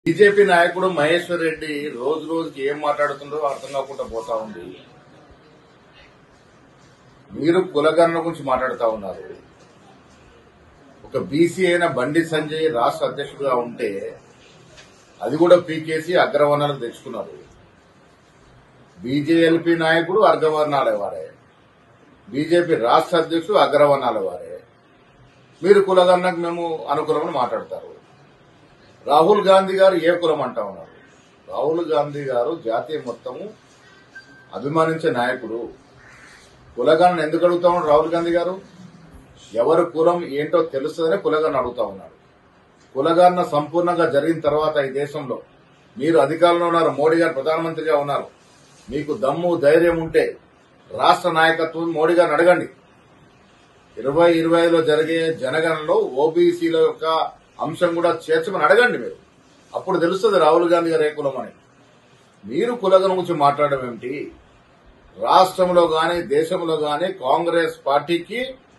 BJP నాయకుడు మహేశ్వర్ రెడ్డి రోజు రోజుకి ఏం మాట్లాడుతుండో అర్థం కాకుండా పోతా ఉంది మీరు కులగణన గురించి మాట్లాడుతా ఉన్నారు ఒక బీసీ అయిన బండి సంజయ్ రాష్ట్ర అధ్యక్షుడిగా ఉంటే అది కూడా పీకేసి అగ్రవర్ణాలకు తెచ్చుకున్నారు బీజేఎల్పీ నాయకుడు అగ్రవర్ణాల వారే బీజేపీ రాష్ట్ర అధ్యక్షుడు అగ్రవర్ణాల వారే మీరు కులగణనకు మేము అనుకూలమని మాట్లాడతారు రాహుల్ గాంధీ గారు ఏ కులం అంటా ఉన్నారు రాహుల్ గాంధీ గారు జాతీయ మొత్తము అభిమానించే నాయకుడు కులగణన ఎందుకు అడుగుతా ఉన్నాడు రాహుల్ గాంధీ గారు ఎవరు కులం ఏంటో తెలుస్తుందనే కులగణన అడుగుతా ఉన్నాడు కులగణన సంపూర్ణంగా జరిగిన తర్వాత ఈ దేశంలో మీరు అధికారంలో ఉన్నారు మోడీ గారు ప్రధానమంత్రిగా ఉన్నారు మీకు దమ్ము ధైర్యం ఉంటే రాష్ట్ర నాయకత్వం మోడీ గారిని అడగండి ఇరవై ఇరవై ఐదులో జరిగే జనగణనలో ఓబీసీల యొక్క అంశం కూడా చేర్చమని అడగండి మీరు అప్పుడు తెలుస్తుంది రాహుల్ గాంధీ గారు ఏ కులం అని మీరు కులగన గురించి మాట్లాడడం ఏమిటి రాష్ట్రంలో గాని దేశంలో గాని కాంగ్రెస్ పార్టీకి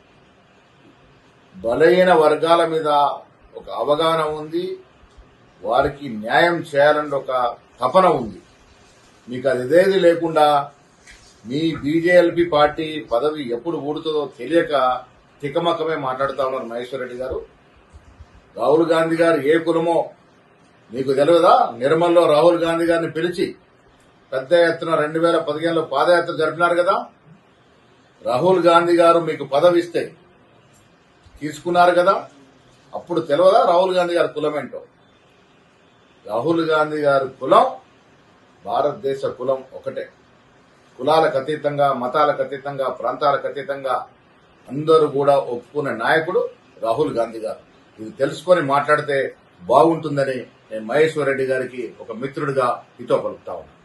బలహీన వర్గాల మీద ఒక అవగాహన ఉంది వారికి న్యాయం చేయాలని ఒక తపన ఉంది మీకు అది ఇదేది లేకుండా మీ బీజేఎల్పీ పార్టీ పదవి ఎప్పుడు ఊడుతుందో తెలియక తికమకమే మాట్లాడుతా ఉన్నారు మహేశ్వర్ రెడ్డి గారు రాహుల్ గాంధీ గారు ఏ కులమో మీకు తెలియదా నిర్మల్లో రాహుల్ గాంధీ గారిని పిలిచి పెద్ద ఎత్తున రెండు వేల పదిహేనులో పాదయాత్ర జరిపినారు కదా రాహుల్ గాంధీ గారు మీకు పదవి ఇస్తే తీసుకున్నారు కదా అప్పుడు తెలియదా రాహుల్ గాంధీ గారి కులం ఏంటో రాహుల్ గాంధీ గారి కులం భారతదేశ కులం ఒకటే కులాలకు అతీతంగా మతాలకు అతీతంగా ప్రాంతాలకు అతీతంగా అందరూ కూడా ఒప్పుకునే నాయకుడు రాహుల్ గాంధీ గారు ఇది తెలుసుకొని మాట్లాడితే బాగుంటుందని నేను మహేశ్వర్ రెడ్డి గారికి ఒక మిత్రుడిగా హితో పలుకుతా ఉన్నాను